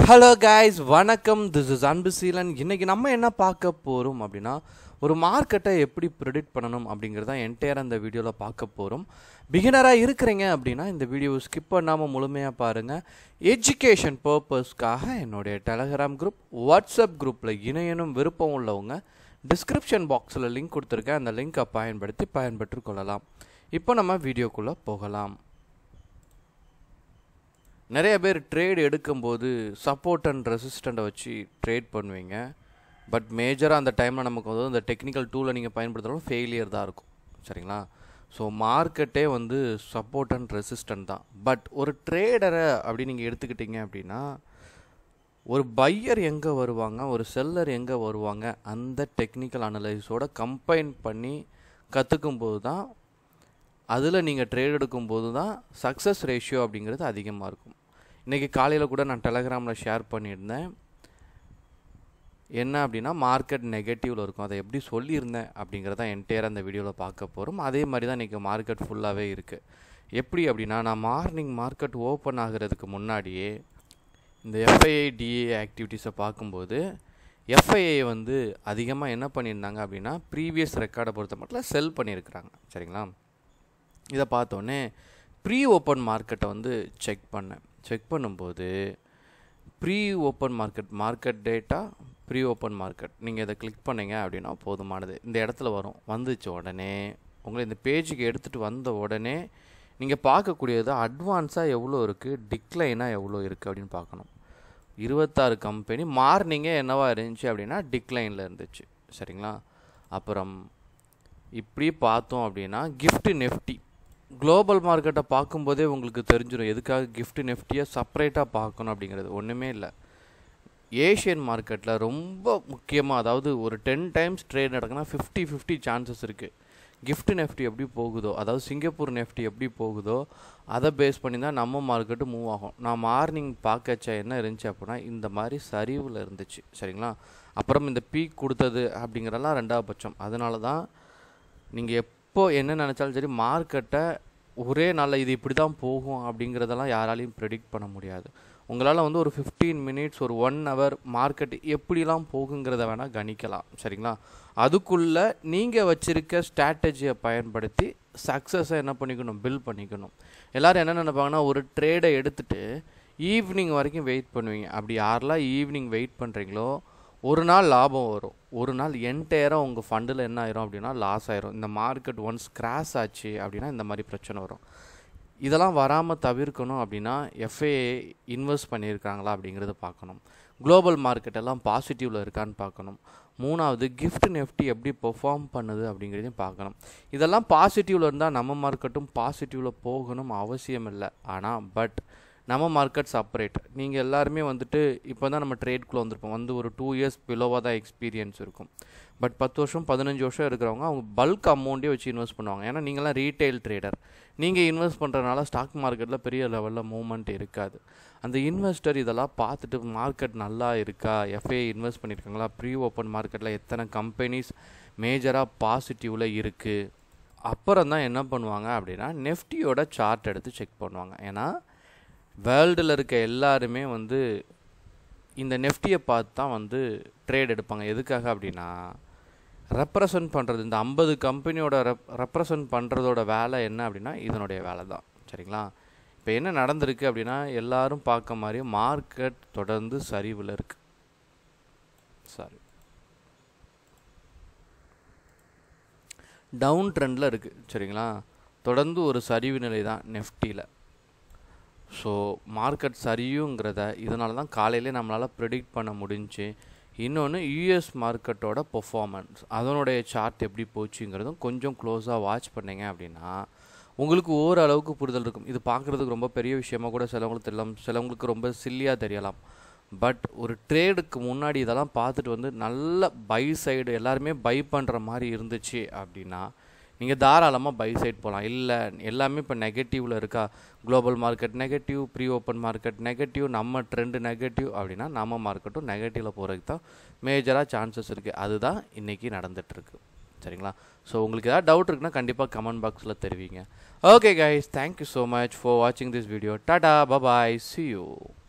hello guys வணக்கம் this is Anbu Seelan இன்னைக்கு நம்ம என்ன பார்க்க போகிறோம் அப்படின்னா ஒரு மார்க்கெட்டை எப்படி ப்ரிடிக்ட் பண்ணணும் அப்படிங்கிறத என்டையர் அந்த வீடியோவில் பார்க்க போகிறோம் பிகினராக இருக்கிறீங்க அப்படின்னா இந்த வீடியோவை ஸ்கிப் பண்ணாமல் முழுமையாக பாருங்கள் எஜுகேஷன் பர்பஸ்க்காக என்னுடைய டெலகிராம் குரூப் வாட்ஸ்அப் குரூப்பில் இணையனும் விருப்பம் உள்ளவங்க டிஸ்கிரிப்ஷன் பாக்ஸில் லிங்க் கொடுத்துருக்கேன் அந்த லிங்கை பயன்படுத்தி பயன்பெற்று கொள்ளலாம் இப்போ நம்ம வீடியோக்குள்ளே போகலாம் நிறைய பேர் ட்ரேட் எடுக்கும்போது சப்போர்ட் அண்ட் ரெசிஸ்டண்ட்டை வச்சு ட்ரேட் பண்ணுவீங்க பட் மேஜராக அந்த டைமில் நமக்கு வந்து அந்த டெக்னிக்கல் டூலை நீங்கள் பயன்படுத்துகிறோம் ஃபெயிலியர் தான் இருக்கும் சரிங்களா ஸோ மார்க்கெட்டே வந்து சப்போர்ட் அண்ட் ரெசிஸ்டன்ட் தான் பட் ஒரு ட்ரேடரை அப்படி நீங்கள் எடுத்துக்கிட்டீங்க அப்படின்னா ஒரு பையர் எங்கே வருவாங்க ஒரு செல்லர் எங்கே வருவாங்க அந்த டெக்னிக்கல் அனலைஸோட கம்பைன் பண்ணி கற்றுக்கும் போது தான் அதில் நீங்கள் ட்ரேட் எடுக்கும்போது தான் சக்ஸஸ் ரேஷியோ அப்படிங்கிறது அதிகமாக இருக்கும் இன்றைக்கி காலையில் கூட நான் டெலகிராமில் ஷேர் பண்ணியிருந்தேன் என்ன அப்படின்னா மார்க்கெட் நெகட்டிவில் இருக்கும் அதை எப்படி சொல்லியிருந்தேன் அப்படிங்கிறத என்டையர் அந்த வீடியோவில் பார்க்க போகிறோம் அதே மாதிரி தான் இன்றைக்கி மார்க்கெட் ஃபுல்லாகவே இருக்குது எப்படி அப்படின்னா நான் மார்னிங் மார்க்கெட் ஓப்பன் ஆகிறதுக்கு முன்னாடியே இந்த எஃப்ஐஐ டிஏ ஆக்டிவிட்டீஸை பார்க்கும்போது எஃப்ஐஐ வந்து அதிகமாக என்ன பண்ணியிருந்தாங்க அப்படின்னா ப்ரீவியஸ் ரெக்கார்டை பொறுத்த மட்டும் செல் பண்ணியிருக்கிறாங்க சரிங்களா இதை பார்த்தோன்னே ப்ரீ ஓப்பன் மார்க்கெட்டை வந்து செக் பண்ணேன் செக் பண்ணும்போது pre open market market data pre open market நீங்கள் இதை கிளிக் பண்ணீங்க அப்படின்னா போதுமானது இந்த இடத்துல வரும் வந்துச்சு உடனே உங்களை இந்த பேஜுக்கு எடுத்துகிட்டு வந்த உடனே நீங்கள் பார்க்கக்கூடியது அட்வான்ஸாக எவ்வளோ இருக்குது டிக்ளைனாக எவ்வளோ இருக்குது அப்படின்னு பார்க்கணும் இருபத்தாறு கம்பெனி மார்னிங்கே என்னவா இருந்துச்சு அப்படின்னா டிக்ளைனில் இருந்துச்சு சரிங்களா அப்புறம் இப்படி பார்த்தோம் அப்படின்னா கிஃப்ட் நெஃப்டி குளோபல் மார்க்கெட்டை பார்க்கும்போதே உங்களுக்கு தெரிஞ்சிடும் எதுக்காக கிஃப்ட் நெஃப்டியை செப்பரேட்டாக பார்க்கணும் அப்படிங்கிறது ஒன்றுமே இல்லை ஏஷியன் மார்க்கெட்டில் ரொம்ப முக்கியமாக அதாவது ஒரு டென் டைம்ஸ் ட்ரேட் நடக்குன்னா ஃபிஃப்டி ஃபிஃப்டி சான்சஸ் இருக்குது கிஃப்ட் நெஃப்டி எப்படி போகுதோ அதாவது சிங்கப்பூர் நெஃப்டி எப்படி போகுதோ அதை பேஸ் பண்ணி தான் நம்ம மார்க்கெட்டு மூவ் ஆகும் நான் மார்னிங் பார்க்கச்ச என்ன இருந்துச்சு அப்படின்னா இந்த மாதிரி சரிவில் இருந்துச்சு சரிங்களா அப்புறம் இந்த பீக் கொடுத்தது அப்படிங்கிறதெல்லாம் ரெண்டாவது பட்சம் அதனால தான் நீங்கள் எப்போ என்ன நினச்சாலும் சரி மார்க்கெட்டை ஒரே நாளில் இது இப்படி தான் போகும் அப்படிங்கிறதெல்லாம் யாராலையும் ப்ரெடிக்ட் பண்ண முடியாது உங்களால் வந்து ஒரு ஃபிஃப்டீன் மினிட்ஸ் ஒரு ஒன் ஹவர் மார்க்கெட் எப்படிலாம் போகுங்கிறத வேணால் கணிக்கலாம் சரிங்களா அதுக்குள்ளே நீங்கள் வச்சுருக்க ஸ்ட்ராட்டஜியை பயன்படுத்தி சக்ஸஸை என்ன பண்ணிக்கணும் பில் பண்ணிக்கணும் எல்லோரும் என்ன நினைப்பாங்கன்னா ஒரு ட்ரேடை எடுத்துகிட்டு ஈவினிங் வரைக்கும் வெயிட் பண்ணுவீங்க அப்படி யாரெல்லாம் ஈவினிங் வெயிட் பண்ணுறீங்களோ ஒரு நாள் லாபம் வரும் ஒரு நாள் என்டையராக உங்கள் ஃபண்டில் என்ன ஆயிரும் அப்படின்னா லாஸ் ஆயிரும் இந்த மார்க்கெட் ஒன்ஸ் கிராஸ் ஆச்சு அப்படின்னா இந்த மாதிரி பிரச்சனை வரும் இதெல்லாம் வராமல் தவிர்க்கணும் அப்படின்னா எஃப்ஏ இன்வெஸ்ட் பண்ணியிருக்காங்களா அப்படிங்கிறத பார்க்கணும் குளோபல் மார்க்கெட் எல்லாம் பாசிட்டிவில் இருக்கான்னு பார்க்கணும் மூணாவது கிஃப்ட் நெஃப்டி எப்படி பெர்ஃபார்ம் பண்ணுது அப்படிங்கிறதையும் பார்க்கணும் இதெல்லாம் பாசிட்டிவில் இருந்தால் நம்ம மார்க்கெட்டும் பாசிட்டிவில் போகணும் அவசியம் இல்லை ஆனால் பட் நம்ம மார்க்கெட் செப்பரேட் நீங்கள் எல்லாருமே வந்துட்டு இப்போ தான் நம்ம ட்ரேட்குள்ளே வந்திருப்போம் வந்து ஒரு டூ இயர்ஸ் பிலோவாக தான் எக்ஸ்பீரியன்ஸ் இருக்கும் பட் பத்து வருஷம் பதினஞ்சு வருஷம் இருக்கிறவங்க அவங்க பல்க் அமௌண்ட்டே வச்சு இன்வெஸ்ட் பண்ணுவாங்க ஏன்னா நீங்களாம் ரீட்டைல் ட்ரேடர் நீங்கள் இன்வெஸ்ட் பண்ணுறதுனால ஸ்டாக் மார்க்கெட்டில் பெரிய லெவலில் மூவ்மெண்ட் இருக்காது அந்த இன்வெஸ்டர் இதெல்லாம் பார்த்துட்டு மார்க்கெட் நல்லா இருக்கா எஃப்ஏ இன்வெஸ்ட் பண்ணியிருக்காங்களா ப்ரீ ஓப்பன் மார்க்கெட்டில் எத்தனை கம்பெனிஸ் மேஜராக பாசிட்டிவில் இருக்குது அப்புறம் தான் என்ன பண்ணுவாங்க அப்படின்னா நெஃப்டியோட சார்ட் எடுத்து செக் பண்ணுவாங்க ஏன்னா வேர்ல்டில் இருக்க எல்லாருமே வந்து இந்த நெஃப்டியை பார்த்து தான் வந்து ட்ரேட் எடுப்பாங்க எதுக்காக அப்படின்னா ரெப்ரசன்ட் பண்ணுறது இந்த ஐம்பது கம்பெனியோட ரெப் ரெப்ரசன்ட் பண்ணுறதோட வேலை என்ன அப்படின்னா இதனுடைய வேலை தான் சரிங்களா இப்போ என்ன நடந்திருக்கு அப்படின்னா எல்லாரும் பார்க்க மாதிரி மார்க்கெட் தொடர்ந்து சரிவில் இருக்கு சாரி டவுன் ட்ரெண்டில் இருக்குது சரிங்களா தொடர்ந்து ஒரு சரிவு நிலை தான் நெஃப்டியில் ஸோ மார்க்கெட் சரியுங்கிறத இதனால தான் காலையிலே நம்மளால் ப்ரிடிக்ட் பண்ண முடிஞ்சு இன்னொன்று யூஎஸ் மார்க்கெட்டோட பெர்ஃபார்மன்ஸ் அதனுடைய சார்ட் எப்படி போச்சுங்கிறதும் கொஞ்சம் க்ளோஸாக வாட்ச் பண்ணிங்க அப்படின்னா உங்களுக்கு ஓரளவுக்கு புரிதல் இருக்கும் இது பார்க்குறதுக்கு ரொம்ப பெரிய விஷயமா கூட சிலவங்களுக்கு தெரியலாம் சிலவங்களுக்கு ரொம்ப சில்லியாக தெரியலாம் பட் ஒரு ட்ரேடுக்கு முன்னாடி இதெல்லாம் பார்த்துட்டு வந்து நல்ல பை சைடு எல்லாருமே பை பண்ணுற மாதிரி இருந்துச்சு அப்படின்னா நீங்கள் தாராளமாக பை சைட் போகலாம் இல்லை எல்லாமே இப்போ நெகட்டிவில் இருக்கா global market negative pre open market negative நம்ம ட்ரெண்டு நெகட்டிவ் அப்படின்னா நம்ம மார்க்கெட்டும் நெகட்டிவில் போகிறதுக்கு தான் மேஜராக சான்சஸ் இருக்குது அதுதான் இன்றைக்கி நடந்துகிட்ருக்கு சரிங்களா ஸோ உங்களுக்கு ஏதாவது டவுட் இருக்குன்னா கண்டிப்பாக கமெண்ட் பாக்ஸில் தெரிவிங்க okay guys thank you so much for வாட்சிங் this video tata bye bye see you